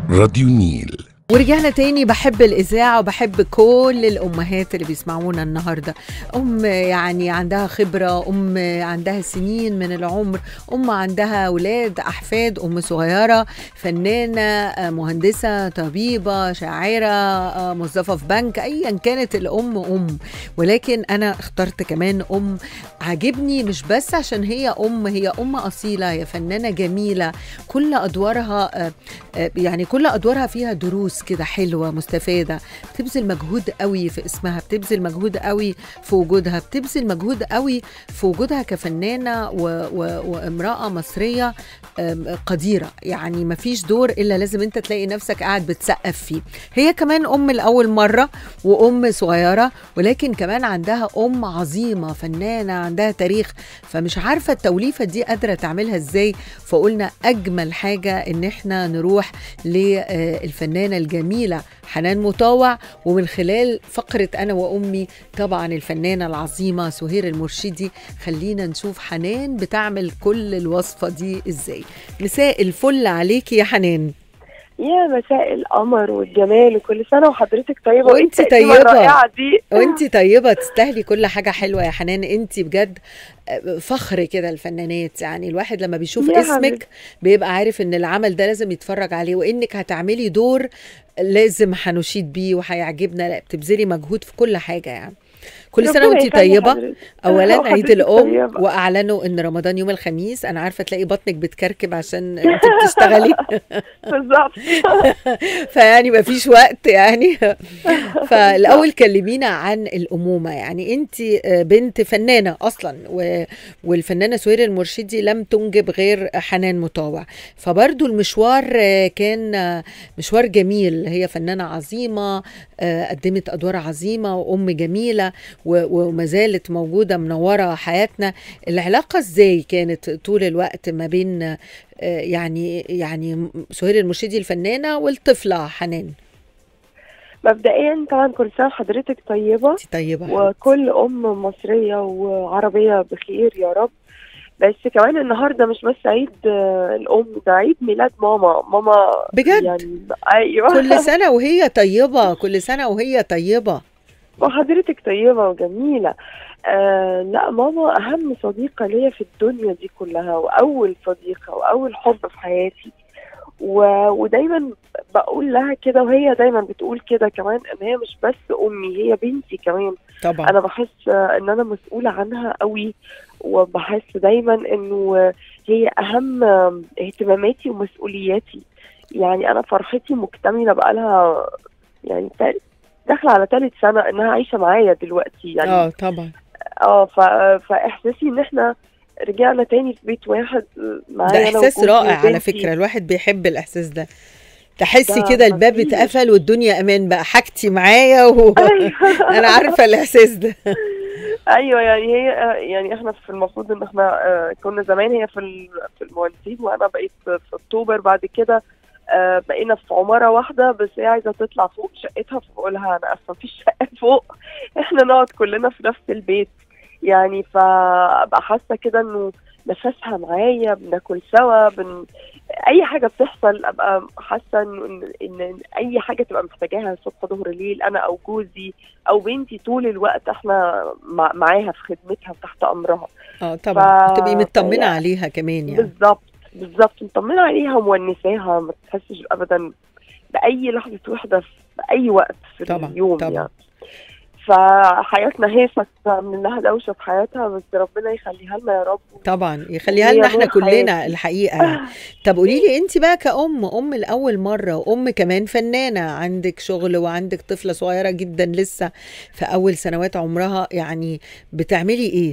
راديو النيل ورجعنا تاني بحب الإذاعة وبحب كل الأمهات اللي بيسمعونا النهاردة أم يعني عندها خبرة أم عندها سنين من العمر أم عندها أولاد أحفاد أم صغيرة فنانة آه، مهندسة طبيبة شاعرة آه، موظفة في بنك أيا كانت الأم أم ولكن أنا اخترت كمان أم عاجبني مش بس عشان هي أم هي أم أصيلة هي فنانة جميلة كل أدوارها آه، آه، يعني كل أدوارها فيها دروس كده حلوة مستفادة بتبذل مجهود قوي في اسمها بتبذل مجهود قوي في وجودها بتبذل مجهود قوي في وجودها كفنانة و... و... وامرأة مصرية آم، قديرة يعني مفيش دور إلا لازم أنت تلاقي نفسك قاعد بتسقف فيه هي كمان أم لأول مرة وأم صغيرة ولكن كمان عندها أم عظيمة فنانة عندها تاريخ فمش عارفة التوليفة دي قادرة تعملها إزاي فقلنا أجمل حاجة إن إحنا نروح للفنانة الجميلة حنان مطاوع ومن خلال فقرة أنا وأمي طبعا الفنانة العظيمة سهير المرشدي خلينا نشوف حنان بتعمل كل الوصفة دي إزاي مساء الفل عليكي يا حنان يا مساء القمر والجمال وكل سنة وحضرتك طيبة وانت وإيه التقديمة طيبة. الرائعة دي وانت طيبة تستاهلي كل حاجة حلوة يا حنان انت بجد فخر كده الفنانات يعني الواحد لما بيشوف يا اسمك حبيبتي. بيبقى عارف ان العمل ده لازم يتفرج عليه وانك هتعملي دور لازم هنشيد بيه وهيعجبنا لا بتبذلي مجهود في كل حاجة يعني كل سنة ربنا وانت يخلي طيبة حضرتك. اولا وحضرتك عيد الام طيبة. واعلنوا ان رمضان يوم الخميس انا عارفه تلاقي بطنك بتكركب عشان انت بتشتغلي بالظبط فيعني ما فيش وقت يعني فالاول كلمينا عن الامومه يعني انت بنت فنانه اصلا و- والفنانه سهير المرشدي لم تنجب غير حنان مطاوع فبرضو المشوار آه، كان آه، مشوار جميل هي فنانه عظيمه آه، قدمت ادوار عظيمه وام جميله و- وما زالت موجوده منوره حياتنا العلاقه ازاي كانت طول الوقت ما بين آه، يعني يعني سهير المرشدي الفنانه والطفله حنان مبدئيا طبعا كل سنة وحضرتك طيبة انت طيبه وكل أم مصرية وعربية بخير يا رب بس كمان النهارده مش بس عيد آه، الأم ده عيد ميلاد ماما ماما بجد؟ يعني أيوه كل سنه وهي طيبه كل سنه وهي طيبه وحضرتك طيبة وجميلة آه لا ماما أهم صديقة ليا في الدنيا دي كلها وأول صديقة وأول حب في حياتي و... ودايما بقول لها كده وهي دايما بتقول كده كمان ان هي مش بس امي هي بنتي كمان طبعا انا بحس آه، ان انا مسؤوله عنها قوي وبحس دايما انه آه، هي اهم آه، اهتماماتي ومسؤولياتي يعني انا فرحتي مكتمله بقالها يعني تال- داخله على ثالث سنه انها عايشه معايا دلوقتي يعني اه طبعا اه ف... فاحساسي ان احنا رجعنا تاني في بيت واحد آه، معايا ده أنا احساس وجوزي رائع على وبنتي. الفكره الواحد بيحب الاحساس ده تحسي ده كده الباب خطير. اتقفل والدنيا امان بقى حاجتي معايا وانا عارفه الاحساس ده ايوه يعني هي يعني احنا في المفروض ان احنا آه، كنا زمان هي في ال- في المهندسين وانا بقيت في اكتوبر بعد كده آه، بقينا في عماره واحده بس هي عايزه تطلع فوق شقتها فبقولها انا اسفه مفيش شقه فوق احنا نقعد كلنا في نفس البيت يعني فابقى حاسه كده انه نفسها معايا بناكل سوا بن... اي حاجه بتحصل ابقى حاسه انه ان, إن اي حاجه تبقى محتاجاها صبح ظهر ليل انا او جوزي او بنتي طول الوقت احنا مع... معاها في خدمتها وتحت امرها اه طبعا ف- تبقي مطمنه فهي- عليها كمان يعني بالظبط بالظبط مطمنه عليها ومونساها ما تحسش ابدا باي لحظه وحده في اي وقت في طبعاً، اليوم طبعاً. يعني فحياتنا هيفت من لها دوشه في حياتها بس ربنا يخليها لنا يا رب طبعا يخليها هي لنا احنا نور كلنا حياتي. الحقيقه يعني. طب قولي لي انت بقى كأم ام لاول مره وام كمان فنانه عندك شغل وعندك طفله صغيره جدا لسه في اول سنوات عمرها يعني بتعملي ايه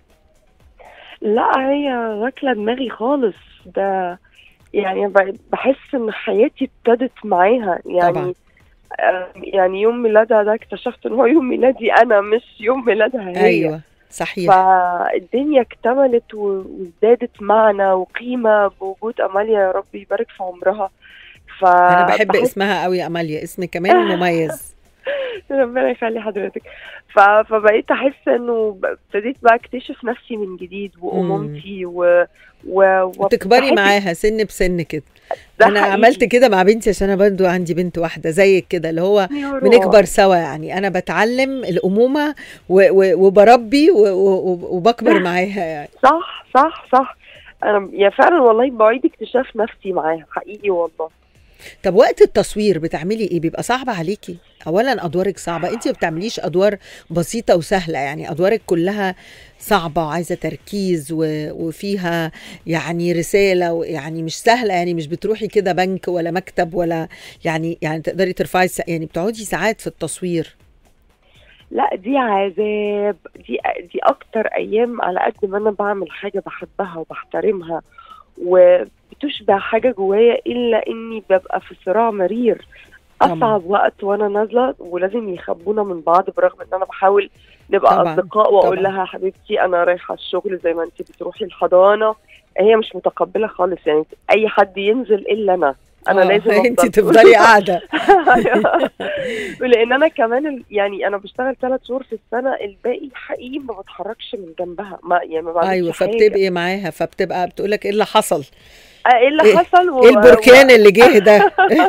لا هي واكله دماغي خالص ده يعني ب- بحس ان حياتي ابتدت معاها يعني طبعاً. آه، يعني يوم ميلادها ده اكتشفت ان هو يوم ميلادي انا مش يوم ميلادها هي ايوه صحيح فالدنيا اكتملت و- وازدادت معنى وقيمة بوجود أماليا يا رب يبارك في عمرها ف انا بحب بحس- اسمها قوي اماليا اسم كمان مميز ربنا يخلي حضرتك ف... فبقيت احس انه ب- ابتديت بقى اكتشف نفسي من جديد وامومتي و... و... وتكبري وبحب- معاها سن بسن كده ده انا حقيقي. عملت كده مع بنتي عشان انا برضو عندي بنت واحده زيك كده اللي هو يا روح. بنكبر سوا يعني انا بتعلم الامومه و- و- وبربي و- و- وبكبر معاها يعني صح صح صح انا يا فعلا والله بعيد اكتشاف نفسي معاها حقيقي والله طب وقت التصوير بتعملي ايه بيبقى صعب عليكي اولا ادوارك صعبه انت ما بتعمليش ادوار بسيطه وسهله يعني ادوارك كلها صعبه وعايزه تركيز و... وفيها يعني رساله ويعني مش سهله يعني مش بتروحي كده بنك ولا مكتب ولا يعني يعني تقدري ترفعي الس... يعني بتقعدي ساعات في التصوير لا دي عذاب دي دي اكتر ايام على قد ما انا بعمل حاجه بحبها وبحترمها وبتشبع حاجه جوايا الا اني ببقى في صراع مرير طبعاً. اصعب وقت وانا نازله ولازم يخبونا من بعض برغم ان انا بحاول نبقى طبعاً. اصدقاء واقول طبعاً. لها يا حبيبتي انا رايحه الشغل زي ما انت بتروحي الحضانه هي مش متقبله خالص يعني اي حد ينزل الا انا انا آه، لازم انت أفضل. تفضلي قاعده لان انا كمان ال- يعني انا بشتغل ثلاث شهور في السنه الباقي حقيقي ما بتحركش من جنبها ما يعني ما بعملش ايوه حاجة. فبتبقي معاها فبتبقى بتقول لك ايه اللي حصل آه، ايه اللي إيه- حصل و... ايه البركان اللي جه ده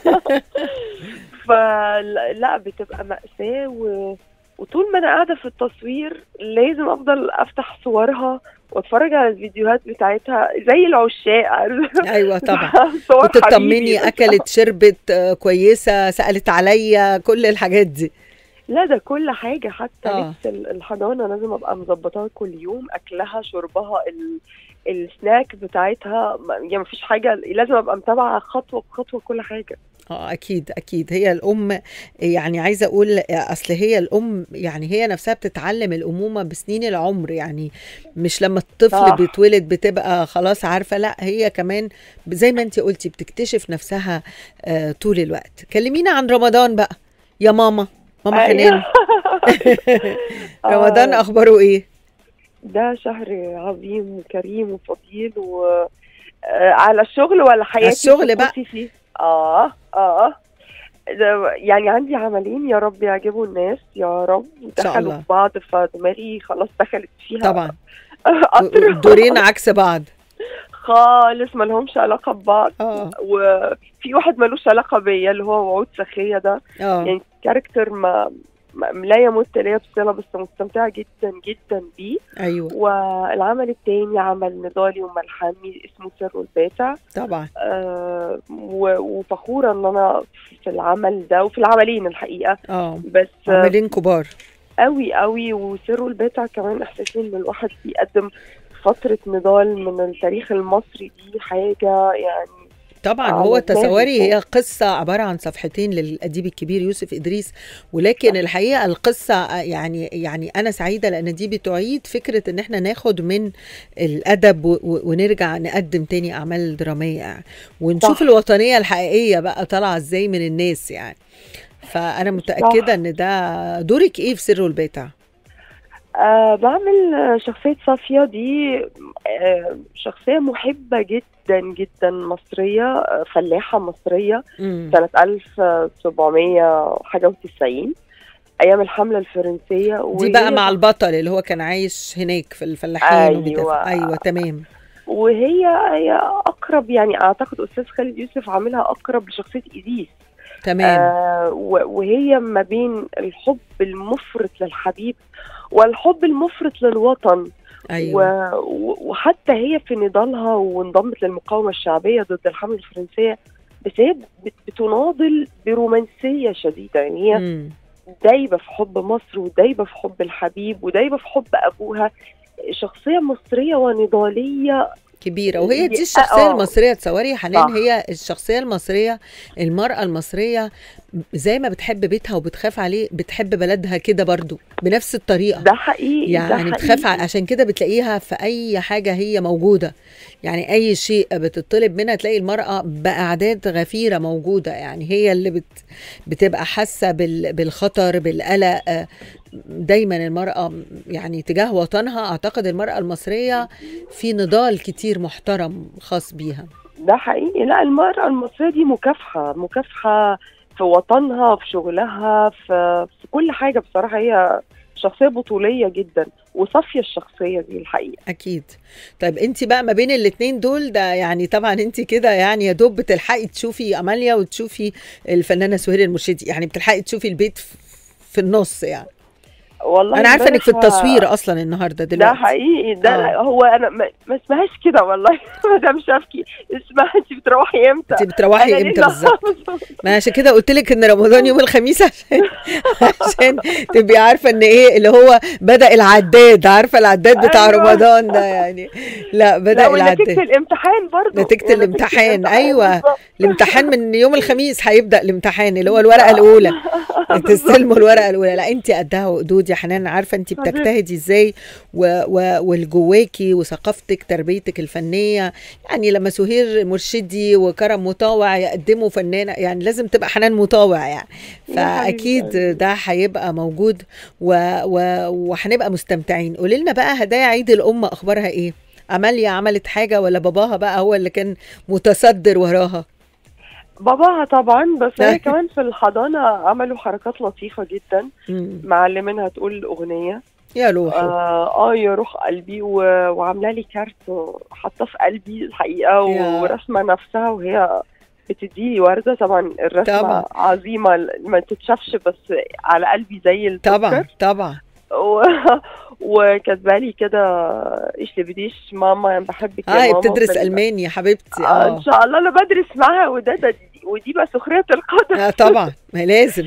فلا لا بتبقى مأساة و... وطول ما انا قاعده في التصوير لازم افضل افتح صورها واتفرج على الفيديوهات بتاعتها زي العشاق عارف؟ ايوه طبعا صور وتطمني حبيبي. اكلت شربت آه، كويسه سالت عليا كل الحاجات دي لا ده كل حاجة حتى آه. لبس ال- الحضانة لازم ابقى مظبطاها كل يوم اكلها شربها ال... السناك بتاعتها ما- يعني مفيش حاجة لازم ابقى متابعة خطوة بخطوة كل حاجة اه اكيد اكيد هي الام يعني عايزه اقول اصل هي الام يعني هي نفسها بتتعلم الامومه بسنين العمر يعني مش لما الطفل صح. بيتولد بتبقى خلاص عارفه لا هي كمان زي ما انت قلتي بتكتشف نفسها آه طول الوقت كلمينا عن رمضان بقى يا ماما ماما حنان رمضان آه، اخباره ايه ده شهر عظيم وكريم وفضيل و آه، على الشغل ولا حياتي الشغل بقى. سكوتي فيه اه اه ده يعني عندي عملين يا رب يعجبوا الناس يا رب شاء دخلوا الله. في بعض فدماغي خلاص دخلت فيها طبعا قطر الدورين عكس بعض خالص ما لهمش علاقه ببعض اه وفي واحد ملوش علاقه بيا اللي هو وعود سخيه ده اه يعني كاركتر ما ما- لا يمت ليا بصله بس مستمتعه جدا جدا بيه ايوه والعمل التاني عمل نضالي وملحمي اسمه سر الباتع طبعا آه و- وفخوره ان انا في العمل ده وفي العملين الحقيقه اه بس آه، عاملين كبار قوي قوي وسر الباتع كمان احساسي ان الواحد بيقدم فتره نضال من التاريخ المصري دي حاجه يعني طبعا آه، هو لازم تصوري فوق. هي قصة عبارة عن صفحتين للأديب الكبير يوسف إدريس ولكن الحقيقة القصة آه، يعني يعني أنا سعيدة لأن دي بتعيد فكرة إن إحنا ناخد من الأدب و- و- ونرجع نقدم تاني أعمال درامية يعني ونشوف صح. الوطنية الحقيقية بقى طالعة إزاي من الناس يعني فأنا متأكدة إن ده دورك إيه في سر الباتع؟ أه بعمل آه، شخصية صافية دي أه شخصية محبة جدا جدا مصرية آه، فلاحة مصرية مم. سنة 1700 حاجة وتسعين أيام الحملة الفرنسية دي وهي بقى مع البطل اللي هو كان عايش هناك في الفلاحين أيوة. وبيدافع. أيوة تمام وهي هي أقرب يعني أعتقد أستاذ خالد يوسف عاملها أقرب لشخصية إيديس تمام آه و- وهي ما بين الحب المفرط للحبيب والحب المفرط للوطن أيوة و... و- وحتى هي في نضالها وانضمت للمقاومة الشعبية ضد الحملة الفرنسية بس هي بت- بتناضل برومانسية شديدة يعني هي مم. دايبة في حب مصر ودايبة في حب الحبيب ودايبة في حب أبوها شخصية مصرية ونضالية كبيرة وهي دي- دي الشخصية آه. المصرية تصوري يا حنان صح. هي الشخصية المصرية المرأة المصرية زي ما بتحب بيتها وبتخاف عليه بتحب بلدها كده برضو بنفس الطريقة ده حقيقي ده يعني حقيقي. بتخاف ع- عشان كده بتلاقيها في أي حاجة هي موجودة يعني أي شيء بتطلب منها تلاقي المرأة بأعداد غفيرة موجودة يعني هي اللي بت بتبقى حاسة بال بالخطر بالقلق آه، دايما المرأة يعني تجاه وطنها أعتقد المرأة المصرية في نضال كتير محترم خاص بيها ده حقيقي لا المرأة المصرية دي مكافحة مكافحة في وطنها في شغلها في, في كل حاجة بصراحة هي شخصيه بطوليه جدا وصافيه الشخصيه دي الحقيقه اكيد طيب انت بقى ما بين الاتنين دول ده يعني طبعا انت كده يعني يا دوب بتلحقي تشوفي اماليا وتشوفي الفنانه سهير المرشدي يعني بتلحقي تشوفي البيت في- في النص يعني والله انا عارفه انك في امبارح- التصوير اصلا النهارده ده دلوقتي حقيقي ده آه. هو انا ما, ما اسمهاش كده والله مدام شافكي اسمها انت بتروحي امتى انت بتروحي أنا امتى ليه- بالظبط ما عشان كده قلت لك ان رمضان يوم الخميس عشان عشان تبقي عارفه ان ايه اللي هو بدا العداد عارفه العداد بتاع أيوة. رمضان ده يعني لا بدا لا ونتيجه العداد الامتحان برضه نتيجة الامتحان، أيوة. بالظبط. الامتحان من يوم الخميس هيبدا الامتحان اللي هو الورقه الاولى تستلموا الورقه الاولى لا انت قدها وقدود يا حنان عارفه انت حبيبتي. بتجتهدي ازاي و- و- والجواكي وثقافتك تربيتك الفنيه يعني لما سهير مرشدي وكرم مطاوع يقدموا فنانه يعني لازم تبقى حنان مطاوع يعني يا فاكيد حبيبتي. ده هيبقى موجود و- و- وهنبقى مستمتعين قولي لنا بقى هدايا عيد الام اخبارها ايه اماليا عملت حاجه ولا باباها بقى هو اللي كان متصدر وراها باباها طبعا بس أيوة. هي كمان في الحضانه عملوا حركات لطيفه جدا مم. معلمينها تقول اغنيه يا روحي اه, آه يا روح قلبي و... وعامله لي كارت حاطاه في قلبي الحقيقه يا. ورسمه نفسها وهي بتديني ورده طبعا الرسمه طبعا. عظيمه ما تتشافش بس على قلبي زي السكر طبعا طبعا و... وكاتبه لي كده ايش اللي بديش ماما انا بحبك يا اه هي ماما بتدرس وكده. الماني يا حبيبتي آه اه ان شاء الله انا بدرس معاها وده ده ودي بقى سخريه القدر آه طبعا ما لازم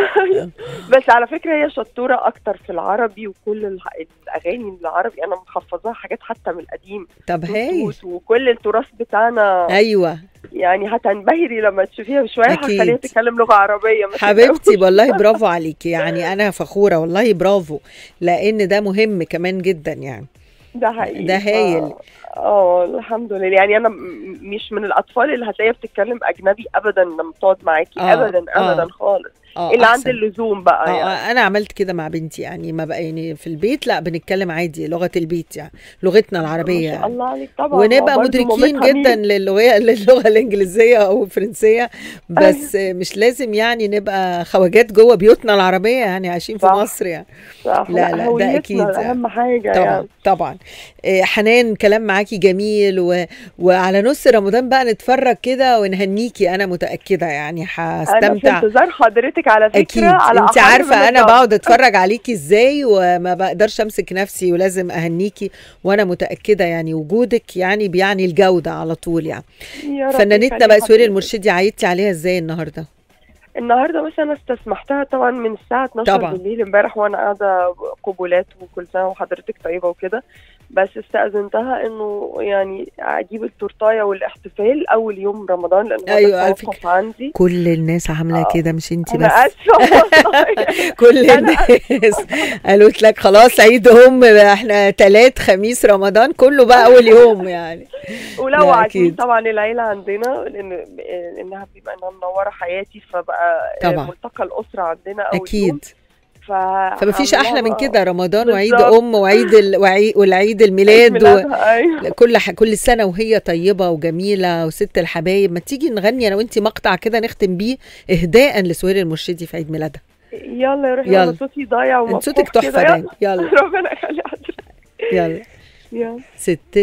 بس على فكره هي شطوره اكتر في العربي وكل الح- الاغاني العربي انا محفظاها حاجات حتى من القديم طب هاي توت وكل التراث بتاعنا ايوه يعني هتنبهري لما تشوفيها بشويه أكيد. هخليها تتكلم لغه عربيه ما حبيبتي تقلقوش. والله برافو عليكي يعني انا فخوره والله برافو لان ده مهم كمان جدا يعني ده حقيقي ده هايل. ف- اه الحمد لله يعني انا م- مش من الاطفال اللي هتلاقيها بتتكلم اجنبي ابدا لما بتقعد معاكي آه، ابدا آه. ابدا خالص اه الا عند أحسن. اللزوم بقى اه يعني آه، انا عملت كده مع بنتي يعني ما بقى يعني في البيت لا بنتكلم عادي لغه البيت يعني لغتنا العربيه ما شاء يعني الله عليك طبعا ما ونبقى برضه مدركين مامتها جدا مين؟ للغه للغه الانجليزيه او الفرنسيه بس مش لازم يعني نبقى خواجات جوه بيوتنا العربيه يعني عايشين في صح. مصر يعني صح لا، لا، ده هويتنا أكيد يعني. اهم حاجه طبعا يعني طبعا إيه، حنان كلام معاكي جميل و... وعلى نص رمضان بقى نتفرج كده ونهنيكي انا متاكده يعني انا في هستمتع انتظار حضرتك على فكره اكيد على انت أقل عارفه من انا الضغط. بقعد اتفرج عليكي ازاي وما بقدرش امسك نفسي ولازم اهنيكي وانا متاكده يعني وجودك يعني بيعني الجوده على طول يعني يا رب فنانتنا يخلي بقى سوري حضرتك. المرشدي عيدتي عليها ازاي النهارده النهارده مثلا انا استسمحتها طبعا من الساعه 12 طبعا. بالليل امبارح وانا قاعده قبولات وكل سنه وحضرتك طيبه وكده بس استأذنتها انه يعني اجيب التورتايه والاحتفال اول يوم رمضان لان هو أيوة، ده على التوقف عندي كل الناس عامله آه. كده مش انت انا بس اسفه والله كل أنا- الناس قالت لك خلاص عيد ام احنا تلات خميس رمضان كله بقى اول يوم يعني ولو لا، عارفين أكيد. طبعا العيله عندنا لان انها بيبقى انها منوره حياتي فبقى طبعا. ملتقى الاسره عندنا اول يوم اكيد ف فمفيش احلى من كده رمضان وعيد بالظبط. ام وعيد ال... وعيد والعيد الميلاد و... ميلادها ايوه كل ح... كل سنه وهي طيبه وجميله وست الحبايب ما تيجي نغني انا وانتي مقطع كده نختم بيه اهداء لسهير المرشدي في عيد ميلادها يلا يا روحي يلا. انا صوتي ضايع انت ومفتوح صوتك تحفه كده. دايما يلا ربنا يخلي حضرتك يلا يلا ست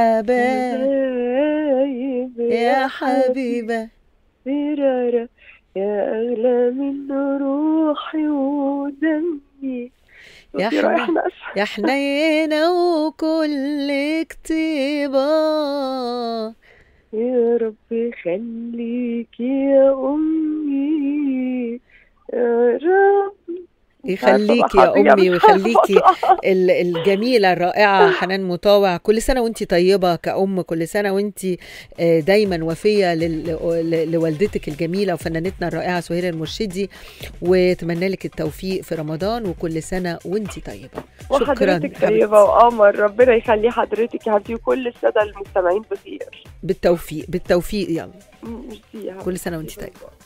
الحبايب يا حبيبه مرارة يا أغلى من روحي ودمي يا صوتي رايح حبيبي. ناس يا حنينه وكل كتيبه يا رب خليك يا أمي يا رب يخليكي يا امي ويخليكي ال- الجميله الرائعه حنان مطاوع كل سنه وانت طيبه كأم كل سنه وانت آه، دايما وفيه لل- ل- لوالدتك الجميله وفنانتنا الرائعه سهير المرشدي واتمنى لك التوفيق في رمضان وكل سنه وانت طيبه شكرا وحضرتك حبيبتي. طيبة وقمر ربنا يخلي حضرتك يا حبيبتي وكل السادة المستمعين بخير بالتوفيق بالتوفيق يلا ميرسي يا حبيبتي. كل سنه وانت طيبه باي باي.